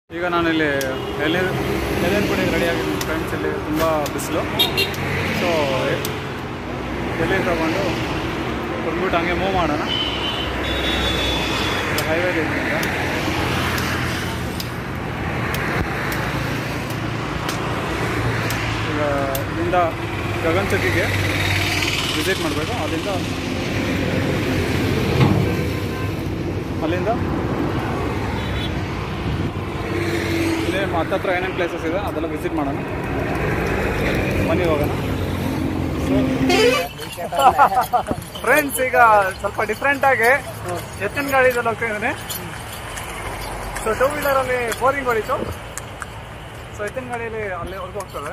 ಈಗ ನಾನಿಲ್ಲಿ ಎಲೆ ಎಲೆನ್ ಪುಡಿಗೆ ರೆಡಿ ಆಗಿದ್ದೀನಿ ಫ್ರೆಂಡ್ಸ್ ಇಲ್ಲಿ ತುಂಬ ಬಿಸಿಲು ಸೊ ಎಲೆ ತಗೊಂಡು ಬಂದ್ಬಿಟ್ಟು ಹಂಗೆ ಮೂವ್ ಮಾಡೋಣ ಹೈವೇ ಇದೆ ಈಗ ಈಗ ಇಲ್ಲಿಂದ ಗಗನಚುಕ್ಕಿಗೆ ವಿಸಿಟ್ ಮಾಡಬೇಕು ಅಲ್ಲಿಂದ ಅಲ್ಲಿಂದ ಇಲ್ಲೇ ಹತ್ತತ್ರ ಏನೇನು ಪ್ಲೇಸಸ್ ಇದೆ ಅದೆಲ್ಲ ವಿಸಿಟ್ ಮಾಡೋಣ ಬನ್ನಿ ಹೋಗೋಣ ಫ್ರೆಂಡ್ಸ್ ಈಗ ಸ್ವಲ್ಪ ಡಿಫ್ರೆಂಟ್ ಆಗಿ ಎತ್ತಿನ ಗಾಡಿದಲ್ಲಿ ಹೋಗ್ತಾ ಇದ್ದೀನಿ ಸೊ ಟೂ ವೀಲರಲ್ಲಿ ಬೋರಿಂಗ್ ಹೊಡಿತು ಸೊ ಎತ್ತಿನ ಗಾಡಿಯಲ್ಲಿ ಅಲ್ಲಿವರೆಗೂ ಹೋಗ್ತದೆ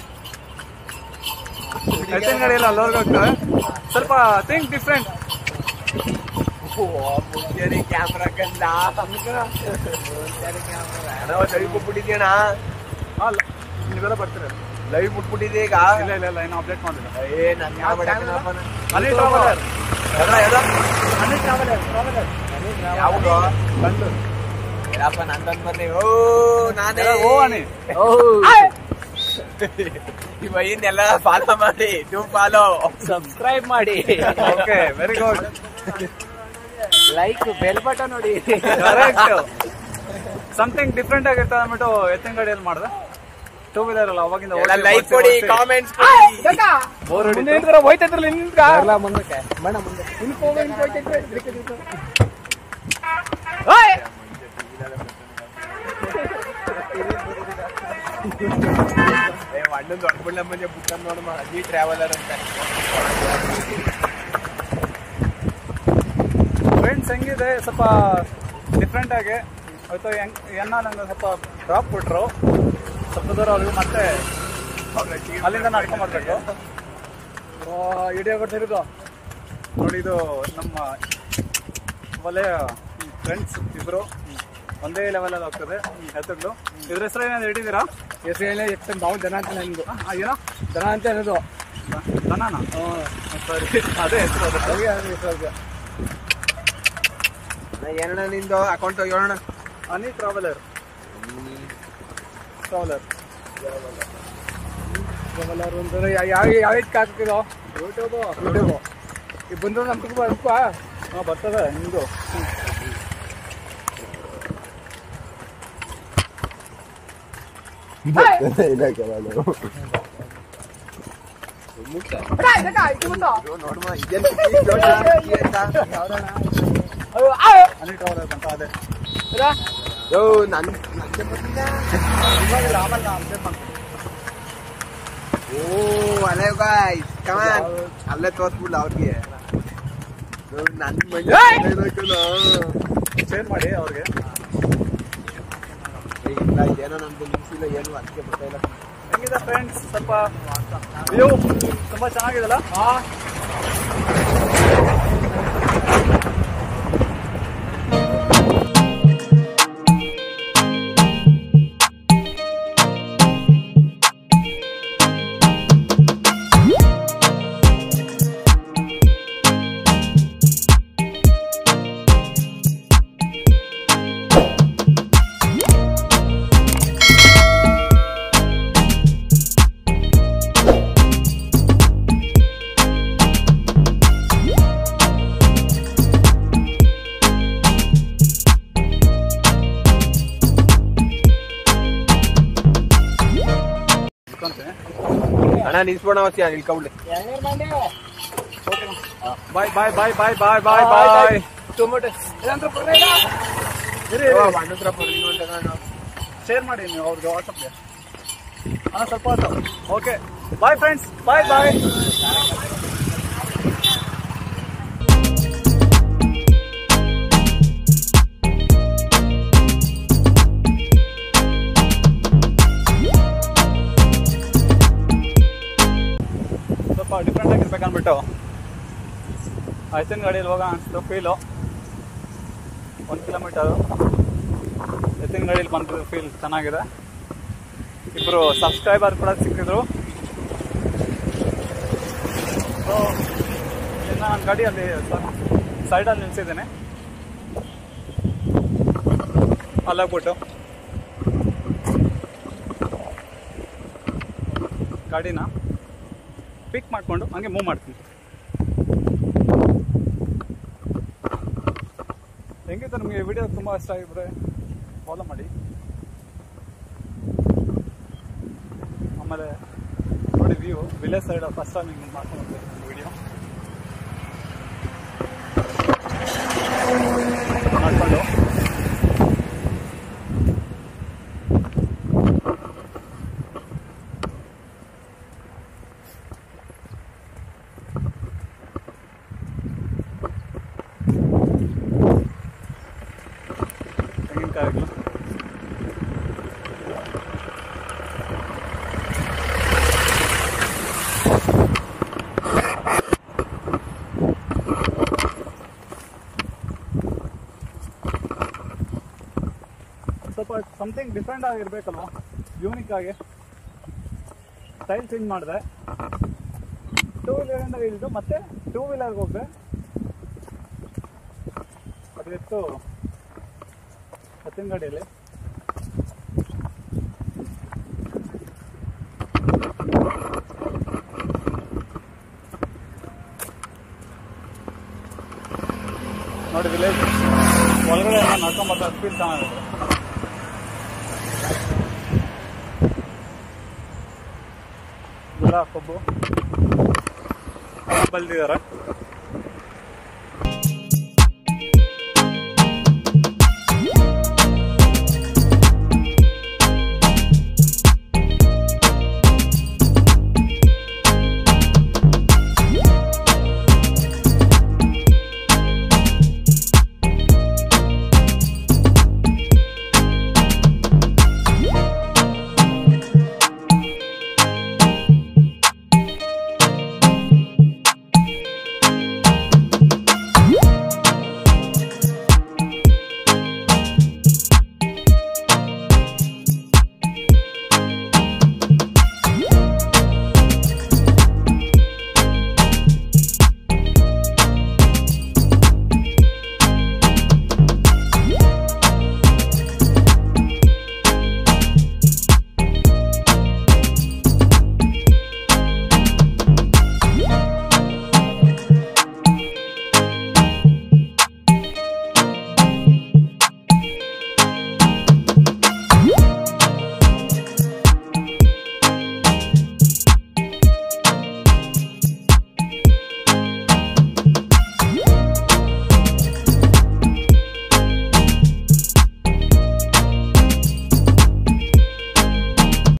ಎತ್ತಿನ ಗಾಡಿಯಲ್ಲಿ ಅಲ್ಲಿವರೆಗೂ ಹೋಗ್ತದೆ ಸ್ವಲ್ಪ ಥಿಂಕ್ ಡಿಫ್ರೆಂಟ್ ಕ್ಯಾಮ್ರಾ ಕಂಡ ಲೈವ್ ಬಿಟ್ಬಿಟ್ಟಿದ್ಯಣ ಅಲ್ಲ ನೀವೆಲ್ಲ ಬರ್ತೀರ ಲೈವ್ ಬಿಟ್ಬಿಟ್ಟಿದ್ದೆ ಈಗ ಇಲ್ಲ ಇಲ್ಲ ಇಲ್ಲ ಇನ್ನು ಅಪ್ಡೇಟ್ ಮಾಡಿಲ್ಲ ಏ ನನ್ ಅನಿಲ್ ಟ್ರಾವೆಲರ್ ಅನಿಲ್ ಟ್ರಾವೆಲರ್ ಯಾವುದು ಬಂದು ಏನಪ್ಪ ನಂದನ್ ಬರ್ಲಿ ಓ ನಾನೇ ಓ ಅನಿ ಓ ಈ ಬೈಯಿಂದೆಲ್ಲ ಫಾಲೋ ಮಾಡಿ ಟು ಫಾಲೋ ಸಬ್ಸ್ಕ್ರೈಬ್ ಮಾಡಿ okay very good like bell button ನೋಡಿ ಕರೆಕ್ಟ್ ಸಮಥಿಂಗ್ ಡಿಫ್ರೆಂಟ್ ಆಗಿರ್ತದೆ ಅಂದ್ಬಿಟ್ಟು ಎತ್ತಿನ ಗಾಡಿಯಲ್ಲಿ ಮಾಡಿದೆ ಟೂ ವೀಲರ್ ಅಲ್ಲ ಅವಾಗಿಂದ ಎಲ್ಲ ಲೈಕ್ ಕೊಡಿ ಕಾಮೆಂಟ್ಸ್ ಕೊಡಿ ಬೋರ್ ಹೋಯ್ತಿದ್ರಲ್ಲ ನಿನ್ಗ ಮುಂದಕ್ಕೆ ಬಣ್ಣ ಮುಂದೆ ಅಣ್ಣನ್ ದೊಡ್ಡ ಬಿಡ್ಲ ಮಂದಿ ಬುಕ್ ನೋಡಮ್ಮ ಅಜ್ಜಿ ಟ್ರಾವೆಲರ್ ಅಂತ ಫ್ರೆಂಡ್ಸ್ ಹೆಂಗಿದೆ ಸ್ವಲ್ಪ ಡಿಫ್ರೆಂಟ್ ಆಗಿ ಅವತ್ತು ಹೆಂಗ್ ಎನ್ನ ನಂಗೆ ಸ್ವಲ್ಪ ಡ್ರಾಪ್ ಕೊಟ್ರು ಸ್ವಲ್ಪ ದೂರ ಅವ್ರಿಗೆ ಮತ್ತೆ ಅಲ್ಲಿಂದ ನಡ್ಕೊಂಡ್ ಬರ್ಬೇಕು ವಿಡಿಯೋ ಕೊಡ್ತಿರೋದು ನೋಡಿ ಇದು ನಮ್ಮ ಒಳ್ಳೆಯ ಫ್ರೆಂಡ್ಸ್ ಇಬ್ರು ಒಂದೇ ಲೆವೆಲಲ್ಲಿ ಹೋಗ್ತದೆ ಎತ್ತುಗಳು ಇದ್ರ ಹೆಸರು ಏನಾದ್ರು ಇಟ್ಟಿದ್ದೀರಾ ಹೆಸರು ಹೇಳಿ ಎಷ್ಟು ನಾವು ಜನ ಅಂತ ನನಗೂ ಆ, ಏನೋ ಜನ ಅಂತ ಅನ್ನೋದು ದನನ ಸರಿ ಅದೇ ಹೆಸರು ಅದು ಏನಣ್ಣ ನಿಂದು ಅಕೌಂಟ್ ಹೇಳೋಣ ಅನಿ ಟ್ರಾವೆಲರ್ ಟ್ರಾವೆಲರ್ ಯಾವ ಯಾವ ಯಾವ ಹಾಕಿರೋ ಯೂಟ್ಯೂಬ್ ಯೂಟ್ಯೂಬ್ ಈಗ ಬಂದ್ರು ನಮ್ಗೆ ಬರ್ಪ ಹಾಂ ಬರ್ತದೆ ನಿಮ್ಮದು ನೋಡುವ ಇದೇನು ಅನಿ ಟ್ರಾವೆಲರ್ ಅಂತ ಅದೇ ಯೋ ನನ್ ನಂಗೆ ಬಂದಿಲ್ಲ ಇವಾಗಿಲ್ಲ ಆಮೇಲೆ ನಾನು ಅಪ್ಡೇಟ್ ಮಾಡ್ತೀನಿ ಓ ಅಲೆ ಗಾಯ್ಸ್ ಕಮಾನ್ ಅಲ್ಲೇ ತೋರ್ಸ್ಬಿಡ್ಲ ಅವ್ರಿಗೆ ನನ್ ಮಂಡಿ ಶೇರ್ ಮಾಡಿ ಅವ್ರಿಗೆ ಇಲ್ಲ ಇದೇನೋ ನಮ್ದು ನಿಲ್ಸಿಲ್ಲ ಏನು ಅದಕ್ಕೆ ಬರ್ತಾ ಇಲ್ಲ ಹೆಂಗಿದೆ ಫ್ರೆಂಡ್ಸ್ ಸ್ವಲ್ಪ ವ್ಯೂ ತುಂಬ ಚೆನ್ನಾಗಿದೆಲ್ಲ ಇಟ್ಕೊಂತೀನಿ ಅಣ್ಣ ನಿಲ್ಸ್ಬೋಣ ಅವಶ್ಯ ನಿಲ್ಕೊಂಬಿಡಿ ಬಾಯ್ ಬಾಯ್ ಬಾಯ್ ಬಾಯ್ ಬಾಯ್ ಬಾಯ್ ಬಾಯ್ ಟೊಮೊಟೊ ಇರಿ ಅಣ್ಣ ಹತ್ರ ಬರ್ಲಿ ಅಂತ ನಾನು ಶೇರ್ ಮಾಡಿ ನೀವು ಅವ್ರಿಗೆ ವಾಟ್ಸಪ್ಗೆ ಹಾಂ ಸ್ವಲ್ಪ ಹೊತ್ತು ಓಕೆ ಬಾಯ್ ಫ್ರೆಂಡ್ಸ್ ಬಾಯ್ ಬಾಯ್ ಸ್ವಲ್ಪ ಡಿಫ್ರೆಂಟ್ ಆಗಿರ್ಬೇಕು ಅಂದ್ಬಿಟ್ಟು ಎತ್ತಿನ ಗಾಡಿಯಲ್ಲಿ ಹೋಗೋಣ ಅನಿಸ್ತು ಫೀಲು ಒಂದು ಕಿಲೋಮೀಟರು ಎತ್ತಿನ ಗಾಡಿಯಲ್ಲಿ ಬಂದಿದ್ದು ಫೀಲ್ ಚೆನ್ನಾಗಿದೆ ಇಬ್ಬರು ಸಬ್ಸ್ಕ್ರೈಬರ್ ಕೂಡ ಸಿಕ್ಕಿದ್ರು ಸೊ ಇನ್ನು ನಾನು ಗಾಡಿಯಲ್ಲಿ ಸೈಡಲ್ಲಿ ನಿಲ್ಸಿದ್ದೇನೆ ಅಲ್ಲಾಗ್ಬಿಟ್ಟು ಗಾಡಿನ ಪಿಕ್ ಮಾಡಿಕೊಂಡು ಹಂಗೆ ಮೂವ್ ಮಾಡ್ತೀನಿ ಹೆಂಗಿತ್ತು ನಿಮಗೆ ವಿಡಿಯೋ ತುಂಬ ಇಷ್ಟ ಆಗಿದ್ರೆ ಫಾಲೋ ಮಾಡಿ ಆಮೇಲೆ ನೋಡಿ view village side first time ಹಿಂಗೆ ಮಾಡ್ಕೊಂಡು ವಿಡಿಯೋ ಮಾಡ್ಕೊಂಡು ತೆಂಗಿನಕಾಯಿಗಳು ಸ್ವಲ್ಪ ಸಮಥಿಂಗ್ ಡಿಫ್ರೆಂಟ್ ಆಗಿರ್ಬೇಕಲ್ವ ಯೂನಿಕ್ ಆಗಿ ಸ್ಟೈಲ್ ಚೇಂಜ್ ಮಾಡಿದೆ ಟೂ ವೀಲರಿಂದ ಇಳಿದು ಮತ್ತೆ ಟೂ ವೀಲರ್ಗೆ ಹೋಗಿದೆ ಅದಿತ್ತು ಹತ್ತಿನ ಗಾಡಿಯಲ್ಲಿ ನೋಡಿ ವಿಲೇಜ್ ಒಳಗಡೆ ಎಲ್ಲ ನಡ್ಕೊಂಬರ್ತಾ ಸ್ಪೀಡ್ ಚೆನ್ನಾಗಿದೆ ಎಲ್ಲ ಕೊಬ್ಬು ಬೆಳೆದಿದ್ದಾರೆ